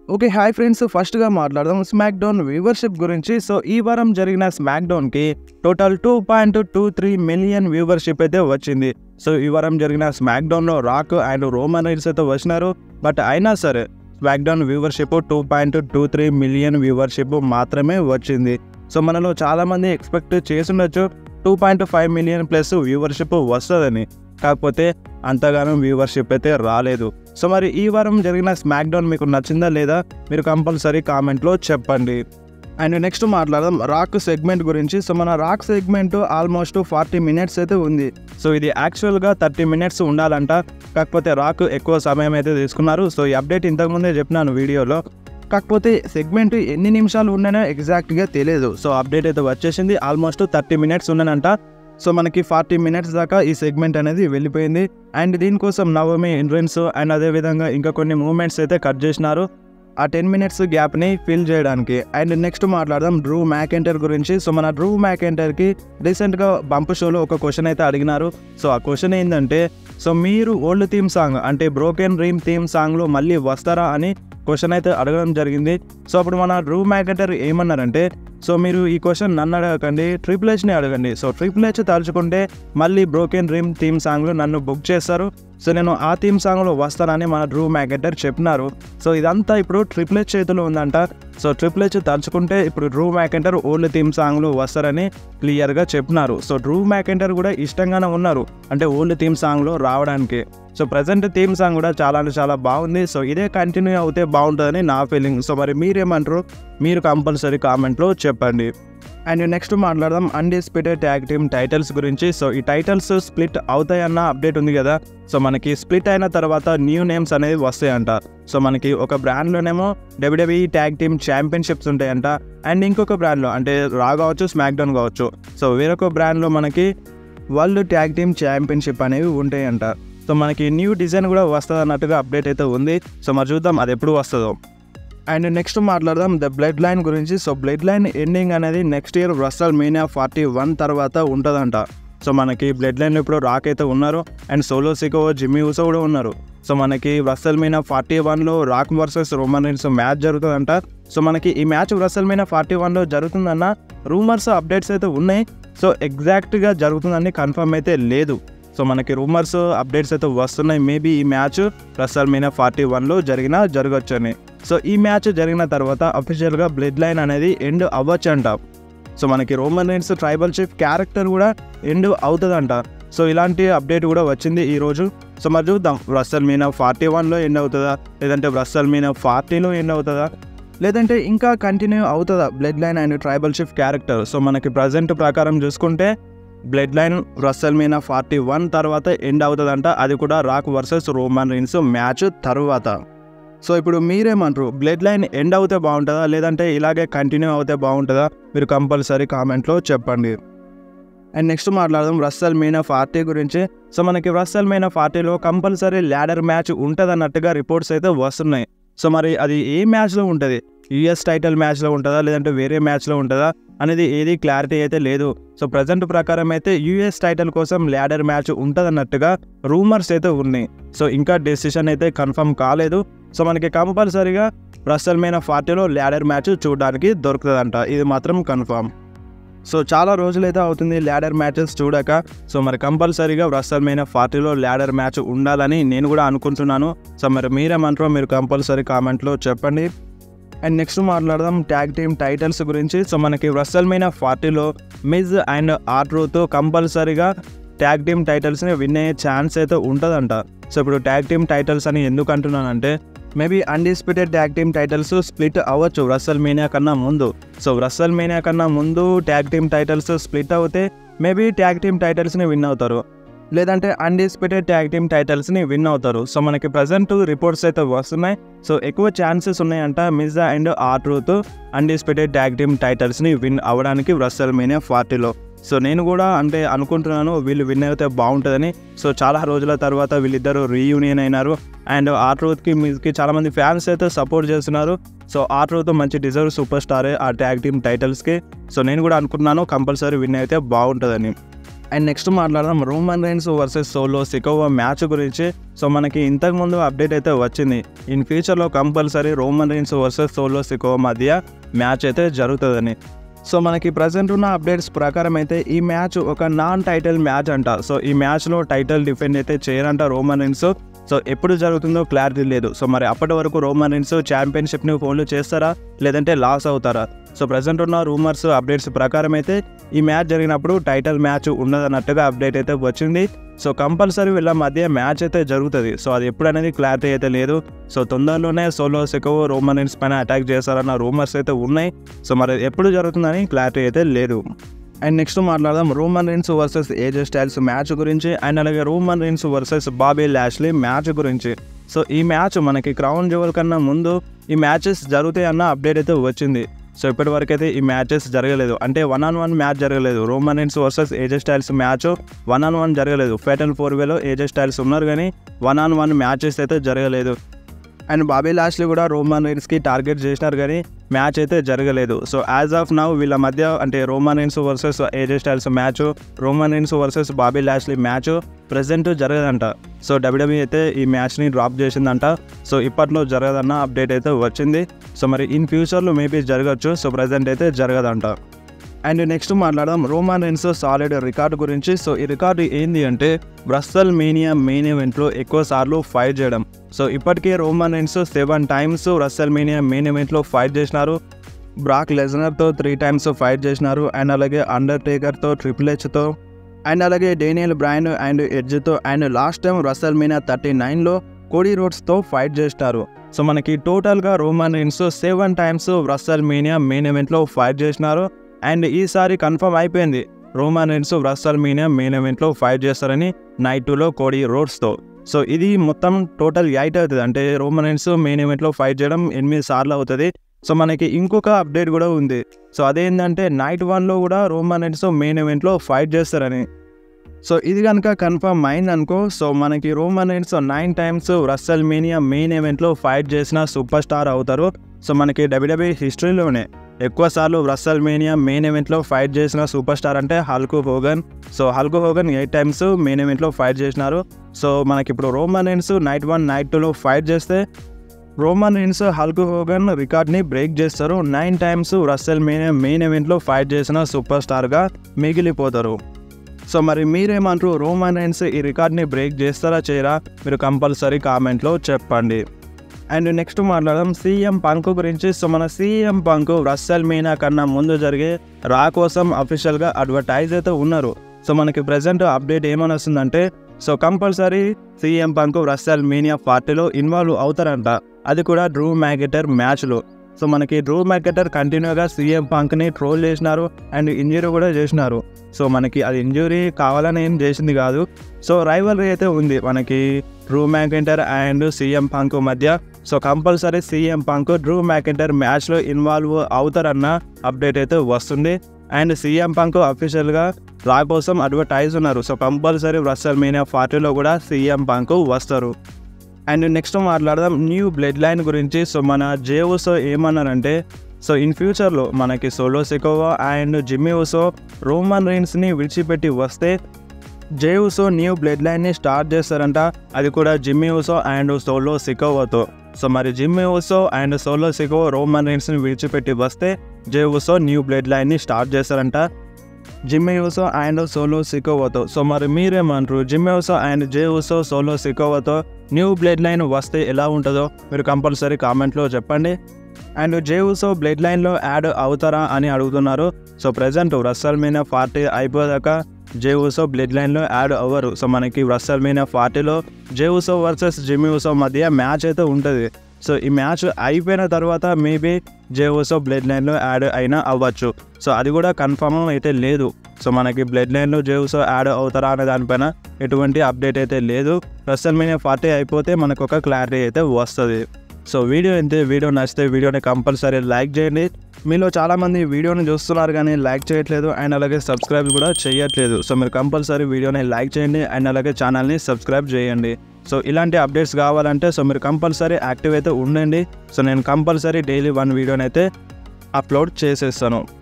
okay hi friends ఫస్ట్గా మాట్లాడదాం SmackDown viewership గురించి సో ఈ వారం జరిగిన స్మాక్ డౌన్కి total two point two three million viewership అయితే వచ్చింది సో ఈ వారం జరిగిన స్మాక్ డౌన్లో రాక్ అండ్ రోమన్ రైడ్స్ అయితే వచ్చినారు బట్ అయినా సరే SmackDown viewership two point two three million viewership మాత్రమే వచ్చింది సో మనలో చాలామంది ఎక్స్పెక్ట్ చేసుండొచ్చు two point five million plus viewership వస్తుందని కాకపోతే అంతగానో వ్యూవర్షిప్ అయితే రాలేదు సో మరి ఈ వారం జరిగిన స్మాక్ డౌన్ మీకు నచ్చిందా లేదా మీరు కంపల్సరీ కామెంట్లో చెప్పండి అండ్ నెక్స్ట్ మాట్లాడదాం రాక్ సెగ్మెంట్ గురించి సో మన Rock segment almost forty minutes అయితే ఉంది సో ఇది యాక్చువల్గా థర్టీ మినిట్స్ ఉండాలంట కాకపోతే రాక్ ఎక్కువ సమయం అయితే తీసుకున్నారు సో ఈ అప్డేట్ ఇంతకుముందే చెప్పినాను వీడియోలో కాకపోతే సెగ్మెంట్ ఎన్ని నిమిషాలు ఉన్నానో ఎగ్జాక్ట్గా తెలియదు సో అప్డేట్ అయితే వచ్చేసింది ఆల్మోస్ట్ థర్టీ మినిట్స్ ఉన్నానంట సో మనకి ఫార్టీ మినిట్స్ దాకా ఈ సెగ్మెంట్ అనేది వెళ్ళిపోయింది అండ్ దీనికోసం నవమి ఎంట్రన్స్ అండ్ అదేవిధంగా ఇంకా కొన్ని మూమెంట్స్ అయితే కట్ చేసినారు ఆ టెన్ మినిట్స్ గ్యాప్ని ఫిల్ చేయడానికి అండ్ నెక్స్ట్ మాట్లాడదాం డ్రూ మ్యాకెంటర్ గురించి సో మన డ్రూ మ్యాకెంటర్కి రీసెంట్గా బంప్ షోలో ఒక క్వశ్చన్ అయితే అడిగినారు సో ఆ క్వశ్చన్ ఏంటంటే సో మీరు ఓల్డ్ థీమ్ సాంగ్ అంటే బ్రోకెన్ డ్రీమ్ థీమ్ సాంగ్లో మళ్ళీ వస్తారా అని క్వశ్చన్ అయితే అడగడం జరిగింది సో అప్పుడు మన డ్రూ మ్యాకెంటర్ ఏమన్నారంటే సో మీరు ఈ క్వశ్చన్ నన్ను అడగకండి ట్రిపుల్ హెచ్ని అడగండి సో ట్రిపుల్ హెచ్ తలుచుకుంటే మళ్ళీ బ్రోకెన్ డ్రీమ్ థీమ్ సాంగ్లో నన్ను బుక్ చేస్తారు సో నేను ఆ థీమ్ సాంగ్లో వస్తానని మన డ్రూ మ్యాకెంటర్ చెప్పినారు సో ఇదంతా ఇప్పుడు ట్రిపుల్ హెచ్ చేతిలో ఉందంట సో ట్రిపుల్ హెచ్ తలుచుకుంటే ఇప్పుడు డ్రూ మ్యాకెంటర్ ఓల్డ్ థీమ్ సాంగ్లో వస్తారని క్లియర్గా చెప్పినారు సో డ్రూ మ్యాకెంటర్ కూడా ఇష్టంగానే ఉన్నారు అంటే ఓల్డ్ థీమ్ సాంగ్లో రావడానికి సో ప్రజెంట్ థీమ్ సాంగ్ కూడా చాలా అంటే చాలా బాగుంది సో ఇదే కంటిన్యూ అవుతే బాగుంటుందని నా ఫీలింగ్ సో మరి మీరేమంటారు మీరు కంపల్సరీ కామెంట్లో చెప్పండి అండ్ నెక్స్ట్ మాట్లాడదాం అన్డిస్ప్యూటెడ్ ట్యాగ్ టీమ్ టైటిల్స్ గురించి సో ఈ టైటిల్స్ స్ప్లిట్ అవుతాయన్న అప్డేట్ ఉంది కదా సో మనకి స్ప్లిట్ అయిన తర్వాత న్యూ నేమ్స్ అనేవి వస్తాయంట సో మనకి ఒక బ్రాండ్లోనేమో డబ్ల్యూడబ్ల్యూఈ ట్యాగ్ టీమ్ ఛాంపియన్షిప్స్ ఉంటాయంట అండ్ ఇంకొక బ్రాండ్లో అంటే రా కావచ్చు స్మాక్ డౌన్ కావచ్చు సో వేరొక బ్రాండ్లో మనకి వరల్డ్ ట్యాగ్ టీమ్ ఛాంపియన్షిప్ అనేవి ఉంటాయంట సో మనకి న్యూ డిజైన్ కూడా వస్తుంది అన్నట్టుగా అప్డేట్ అయితే ఉంది సో మరి చూద్దాం అది ఎప్పుడు వస్తుందో అండ్ నెక్స్ట్ మాట్లాడదాం ద బ్లడ్ లైన్ గురించి సో బ్లడ్ లైన్ ఎండింగ్ అనేది next year WrestleMania forty one తర్వాత ఉంటుందంట సో మనకి బ్లడ్ లైన్ ఇప్పుడు రాక్ అయితే ఉన్నారు and Solo Sikoa Jimmy Uso కూడా ఉన్నారు సో మనకి రస్సల్ మీనా ఫార్టీ వన్లో Rock versus Roman Reigns match జరుగుతుందంట సో మనకి ఈ మ్యాచ్ రస్సల్ మీనా ఫార్టీ వన్లో జరుగుతుందన్న రూమర్స్ అప్డేట్స్ అయితే ఉన్నాయి సో ఎగ్జాక్ట్గా జరుగుతుందని కన్ఫర్మ్ అయితే లేదు సో మనకి రూమర్స్ అప్డేట్స్ అయితే వస్తున్నాయి మేబీ ఈ మ్యాచ్ రస్సల్ మీనా ఫార్టీ వన్లో జరిగినా జరగచ్చని సో ఈ మ్యాచ్ జరిగిన తర్వాత అఫీషియల్గా బ్లడ్ లైన్ అనేది ఎండ్ అవ్వచ్చంట సో మనకి Roman Reigns tribal chief character కూడా ఎండ్ అవుతుందంట సో ఇలాంటి అప్డేట్ కూడా వచ్చింది ఈరోజు సో మరి చూద్దాం రస్సల్ మీనా ఫార్టీ వన్లో ఎండ్ అవుతుందా లేదంటే రస్సల్ మీనా ఫార్టీలో ఎండ్ అవుతుందా లేదంటే ఇంకా కంటిన్యూ అవుతుందా Bloodline and tribal chief character so మనకి ప్రజెంట్ ప్రకారం చూసుకుంటే Bloodline WrestleMania forty one తర్వాత ఎండ్ అవుతుందంట అది కూడా Rock versus Roman Reigns match తర్వాత సో ఇప్పుడు మీరేమంటారు బ్లడ్ లైన్ ఎండ్ అవుతే బాగుంటుందా లేదంటే ఇలాగే కంటిన్యూ అవుతే బాగుంటుందా మీరు కంపల్సరీ కామెంట్లో చెప్పండి అండ్ నెక్స్ట్ మాట్లాడదాం రస్సల్ మీనా ఫార్టీ గురించి సో మనకి రస్సల్ మీనా ఫార్టీలో కంపల్సరీ ల్యాడర్ మ్యాచ్ ఉంటుంది అన్నట్టుగా రిపోర్ట్స్ అయితే వస్తున్నాయి సో మరి అది ఏ మ్యాచ్లో ఉంటుంది యుఎస్ టైటిల్ మ్యాచ్లో ఉంటుందా లేదంటే వేరే మ్యాచ్లో ఉంటుందా అనేది ఏది క్లారిటీ అయితే లేదు సో ప్రజెంట్ ప్రకారం అయితే యూఎస్ టైటిల్ కోసం ల్యాడర్ మ్యాచ్ ఉంటుందన్నట్టుగా రూమర్స్ అయితే ఉన్నాయి సో ఇంకా డెసిషన్ అయితే కన్ఫర్మ్ కాలేదు సో మనకి కంపల్సరీగా రస్సల్ మీనా ఫార్టీలో ల్యాడర్ మ్యాచ్ చూడడానికి దొరుకుతుందంట ఇది మాత్రం కన్ఫర్మ్ సో చాలా రోజులైతే అవుతుంది ల్యాడర్ మ్యాచెస్ చూడక సో మరి కంపల్సరీగా రస్సల్ మీనా ఫార్టీలో ల్యాడర్ మ్యాచ్ ఉండాలని నేను కూడా అనుకుంటున్నాను సో మరి మీరేమంటారో మీరు కంపల్సరీ కామెంట్లో చెప్పండి అండ్ నెక్స్ట్ మాట్లాడదాం ట్యాగ్ టీమ్ టైటిల్స్ గురించి సో మనకి రస్సల్ మీనా ఫార్టీలో మిజ్ అండ్ ఆర్ట్రోతో కంపల్సరీగా ట్యాగ్ టీమ్ టైటిల్స్ని విన్ అయ్యే ఛాన్స్ అయితే ఉంటుందంట సో ఇప్పుడు ట్యాగ్ టీమ్ టైటిల్స్ అని ఎందుకు అంటున్నానంటే maybe undisputed tag team titles split అవ్వచ్చు రస్సల్ మీనియా కన్నా ముందు సో రస్సల్ మీనియా కన్నా ముందు ట్యాగ్ టీమ్ టైటిల్స్ స్ప్లిట్ అవుతే మేబీ ట్యాగ్ టీమ్ టైటిల్స్ని విన్ అవుతారు లేదంటే అన్డిస్ప్యూటెడ్ ట్యాగ్ టీమ్ టైటిల్స్ని విన్ అవుతారు సో మనకి ప్రజెంట్ రిపోర్ట్స్ అయితే వస్తున్నాయి సో ఎక్కువ ఛాన్సెస్ ఉన్నాయంట Miz and R Truth undisputed tag team టైటిల్స్ని విన్ అవ్వడానికి రస్సల్ మీనియా ఫార్టీలో సో నేను కూడా అంటే అనుకుంటున్నాను వీళ్ళు విన్ అయితే బాగుంటుందని సో చాలా రోజుల తర్వాత వీళ్ళిద్దరు రీయూనియన్ అయినారు అండ్ ఆర్ట్రూత్కి మీకి చాలామంది ఫ్యాన్స్ అయితే సపోర్ట్ చేస్తున్నారు సో ఆర్ట్రూత్ మంచి డిజర్వ్ సూపర్ స్టారే ఆ ట్యాగ్ టీమ్ టైటిల్స్కి సో నేను కూడా అనుకుంటున్నాను కంపల్సరీ విన్ అయితే బాగుంటుందని అండ్ నెక్స్ట్ మాట్లాడదాం Roman Reigns versus Solo Sikoa match గురించి సో మనకి ఇంతకుముందు అప్డేట్ అయితే వచ్చింది ఇన్ ఫ్యూచర్లో compulsory Roman Reigns versus Solo Sikoa మధ్య మ్యాచ్ అయితే జరుగుతుందని సో మనకి ప్రజెంట్ ఉన్న అప్డేట్స్ ప్రకారం అయితే ఈ మ్యాచ్ ఒక నాన్ టైటిల్ మ్యాచ్ అంట సో ఈ మ్యాచ్లో టైటిల్ డిఫెండ్ అయితే చేయరంట రోమన్ రైన్స్ సో ఎప్పుడు జరుగుతుందో క్లారిటీ లేదు సో మరి అప్పటి వరకు రోమన్ రైన్స్ ఛాంపియన్షిప్ని ఫోన్లు చేస్తారా లేదంటే లాస్ అవుతారా సో ప్రజెంట్ ఉన్న రూమర్స్ అప్డేట్స్ ప్రకారం అయితే ఈ మ్యాచ్ జరిగినప్పుడు టైటిల్ మ్యాచ్ ఉన్నదన్నట్టుగా అప్డేట్ అయితే వచ్చింది సో కంపల్సరీ వీళ్ళ మధ్య మ్యాచ్ అయితే జరుగుతుంది సో అది ఎప్పుడు అనేది క్లారిటీ అయితే లేదు సో తొందరలోనే సోలో సెకవో రోమన్ రైన్స్ పైన అటాక్ చేస్తారన్న రూమర్స్ అయితే ఉన్నాయి సో మరి ఎప్పుడు జరుగుతుందని క్లారిటీ అయితే లేదు అండ్ నెక్స్ట్ మాట్లాడదాం Roman Reigns versus AJ Styles match గురించి అండ్ అలాగే Roman Reigns versus Bobby Lashley match గురించి సో ఈ మ్యాచ్ మనకి క్రౌన్ జువల్ కన్నా ముందు ఈ మ్యాచెస్ జరుగుతాయి అన్న అప్డేట్ అయితే వచ్చింది సో ఇప్పటి వరకు అయితే ఈ మ్యాచెస్ జరగలేదు అంటే వన్ ఆన్ వన్ మ్యాచ్ జరగలేదు Roman Reigns versus AJ Styles match one on one జరగలేదు ఫేటల్ ఫోర్ వేలో ఏజే స్టైల్స్ ఉన్నారు కానీ వన్ ఆన్ వన్ మ్యాచెస్ అయితే జరగలేదు అండ్ బాబీ లాస్ట్లీ కూడా రోమన్ రైన్స్కి టార్గెట్ చేసినారు కానీ మ్యాచ్ అయితే జరగలేదు సో యాజ్ ఆఫ్ నౌ వీళ్ళ మధ్య అంటే Roman Reigns versus AJ Styles match Roman Reigns versus Bobby Lashley match present జరగదంట సో డబ్ల్యూడబ్ల్యూ అయితే ఈ మ్యాచ్ని డ్రాప్ చేసిందంట సో ఇప్పట్లో జరగదన్న అప్డేట్ అయితే వచ్చింది సో మరి ఇన్ ఫ్యూచర్లో మేబీ జరగచ్చు సో ప్రజెంట్ అయితే జరగదంట అండ్ నెక్స్ట్ మాట్లాడదాం రోమాన్ రెన్స్ సాలిడ్ రికార్డు గురించి సో ఈ రికార్డు ఏంది అంటే బ్రస్సల్ మేనియా మెయిన్ ఈవెంట్లో ఎక్కువ సార్లు ఫైట్ చేయడం సో ఇప్పటికే Roman Reigns seven times WrestleMania main ఈవెంట్లో ఫైట్ చేసినారు బ్రాక్ లెజనర్తో త్రీ టైమ్స్ ఫైట్ చేసినారు అండ్ అలాగే అండర్ టేకర్తో ట్రిపుల్ హెచ్తో అండ్ అలాగే డేనియల్ బ్రాయన్ అండ్ ఎడ్జ్తో and last time WrestleMania thirty నైన్లో కోడీ రోడ్స్తో ఫైట్ చేస్తారు సో మనకి టోటల్గా Roman Reigns seven times WrestleMania main ఈవెంట్లో ఫైట్ చేసినారు అండ్ ఈసారి కన్ఫర్మ్ అయిపోయింది Roman Reigns WrestleMania main ఈవెంట్లో ఫైట్ చేస్తారని నైట్ టూలో కోడీ రోడ్స్తో సో ఇది మొత్తం టోటల్ ఎయిట్ అవుతుంది అంటే రోమన్ రిన్స్ మెయిన్ ఈవెంట్లో ఫైట్ చేయడం ఎనిమిది సార్లు అవుతుంది సో మనకి ఇంకొక అప్డేట్ కూడా ఉంది సో అదేంటంటే నైట్ వన్లో కూడా రోమన్ రిన్స్ మెయిన్ ఈవెంట్లో ఫైట్ చేస్తారని సో ఇది కనుక కన్ఫర్మ్ అయింది అనుకో సో మనకి Roman Reigns nine times WrestleMania main ఈవెంట్లో ఫైట్ చేసిన సూపర్ స్టార్ అవుతారు సో మనకి డబ్ల్యూడబ్ల్యూ హిస్టరీలోనే ఎక్కువ సార్లు రస్సల్ మేనియా మెయిన్ ఈవెంట్లో ఫైట్ చేసిన సూపర్ స్టార్ అంటే Hulk Hogan so Hulk Hogan eight times main ఈవెంట్లో ఫైట్ చేసినారు సో మనకి ఇప్పుడు Roman Reigns night one night టూలో ఫైట్ చేస్తే రోమన్ రైన్స్ హల్కు హోగన్ రికార్డ్ని బ్రేక్ చేస్తారు nine times WrestleMania main ఈవెంట్లో ఫైట్ చేసిన సూపర్ స్టార్గా మిగిలిపోతారు సో మరి మీరేమంటారు రోమన్ రైన్స్ ఈ రికార్డ్ని బ్రేక్ చేస్తారా చేయరా మీరు కంపల్సరీ కామెంట్లో చెప్పండి అండ్ నెక్స్ట్ మాట్లాడదాం సీఎం పంక్ గురించి సో మన సీఎం పంక్ రస్సల్ మీనా కన్నా ముందు జరిగే రా కోసం అఫీషియల్గా అడ్వర్టైజ్ అయితే ఉన్నారు సో మనకి ప్రజెంట్ అప్డేట్ ఏమని వస్తుందంటే so compulsory CM Punk WrestleMania పార్టీలో ఇన్వాల్వ్ అవుతారంట అది కూడా డ్రూ మ్యాగెటర్ మ్యాచ్లో సో మనకి డ్రూ మ్యాకెటర్ కంటిన్యూగా సీఎం పంక్ని ట్రోల్ చేసినారు అండ్ ఇంజురీ కూడా చేసినారు సో మనకి అది ఇంజురీ కావాలని ఏం చేసింది కాదు సో రైవలరీ అయితే ఉంది మనకి Drew McIntyre and CM Punk మధ్య so compulsory CM Punk Drew McIntyre మ్యాచ్లో ఇన్వాల్వ్ అవుతారన్న అప్డేట్ అయితే వస్తుంది అండ్ సీఎం పంక్ అఫీషియల్గా రా కోసం అడ్వర్టైజ్ ఉన్నారు సో కంపల్సరీ రస్సల్ మీనియా పార్టీలో కూడా సీఎం పంక్ వస్తారు అండ్ నెక్స్ట్ మాట్లాడదాం న్యూ బ్లడ్ లైన్ గురించి సో మన జేఓసో ఏమన్నారంటే సో ఇన్ ఫ్యూచర్లో మనకి Solo Sikoa and Jimmy Uso Roman రైన్స్ని విడిచిపెట్టి వస్తే జే ఉసో న్యూ బ్లడ్ లైన్ని స్టార్ట్ చేస్తారంట అది కూడా జిమ్మీ ఉసో అండ్ సోలో సికోవాతో సో మరి Jimmy Uso and Solo Sikoa Roman రైన్స్ని విడిచిపెట్టి వస్తే జే ఉసో న్యూ బ్లడ్ లైన్ని స్టార్ట్ చేస్తారంట జిమ్మీ ఉసో అండ్ సోలో సికోవాతో సో మరి మీరేమంటారు Jimmy Uso and Jey Uso Solo సికోవాతో న్యూ బ్లడ్ లైన్ వస్తే ఎలా ఉంటుందో మీరు కంపల్సరీ కామెంట్లో చెప్పండి అండ్ జే ఉసో బ్లడ్ లైన్లో యాడ్ అవుతారా అని అడుగుతున్నారు so present WrestleMania party అయిపోయాక జే ఉసో బ్లడ్ లైన్లో యాడ్ అవ్వరు సో మనకి రస్సల్ మీనా పార్టీలో జే ఉసో వర్సెస్ జిమ్మీ ఉసో మధ్య మ్యాచ్ అయితే ఉంటుంది సో ఈ మ్యాచ్ అయిపోయిన తర్వాత మేబీ జే ఉసో బ్లడ్ లైన్లో యాడ్ అయినా అవ్వచ్చు సో అది కూడా కన్ఫర్మ్ అయితే లేదు సో మనకి బ్లడ్ లైన్లో జే ఉసో యాడ్ అవుతారా అనే దానిపైన ఎటువంటి అప్డేట్ అయితే లేదు రస్సల్ మీనా పార్టీ అయిపోతే మనకు ఒక క్లారిటీ అయితే వస్తుంది సో వీడియో అయితే వీడియో నచ్చితే వీడియోని కంపల్సరీ లైక్ చేయండి మీలో చాలామంది వీడియోని చూస్తున్నారు కానీ లైక్ చేయట్లేదు అండ్ అలాగే సబ్స్క్రైబ్ కూడా చేయట్లేదు సో మీరు కంపల్సరీ వీడియోని లైక్ చేయండి అండ్ అలాగే ఛానల్ని సబ్స్క్రైబ్ చేయండి సో ఇలాంటి అప్డేట్స్ కావాలంటే సో మీరు కంపల్సరీ యాక్టివ్ అయితే ఉండండి సో నేను కంపల్సరీ డైలీ వన్ వీడియోని అయితే అప్లోడ్ చేసేస్తాను